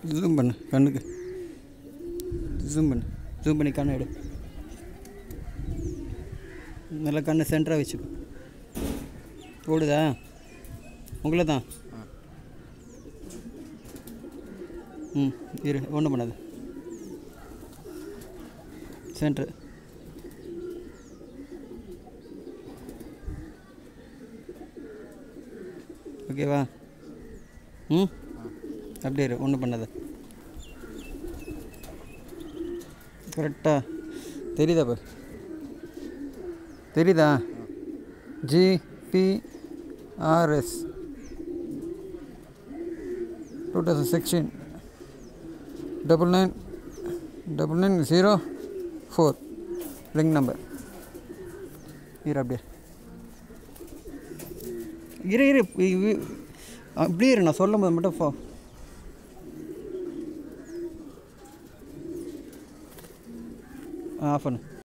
zoom பண்ணு கண்ணுக்கு zoom பண்ணு ஜூம் பண்ணி கண்ணை எடு நல்லா கண்ணை சென்டராக வச்சுக்கோ ஓடுதா உங்களை தான் ம் இரு ஒன்றும் பண்ணாது சென்ட்ரு ஓகேவா ம் அப்படியே இரு ஒன்றும் பண்ணாத கரெக்டாக தெரியுதா பாரு தெரியுதா GPRS two thousand sixteen double nine double nine zero four ring number இரு அப்படியே இரு இரு இ- இ- அப்படியே இரு நான் சொல்லும் போது மட்டும் ஃபோ ஆஃப் பண்ணு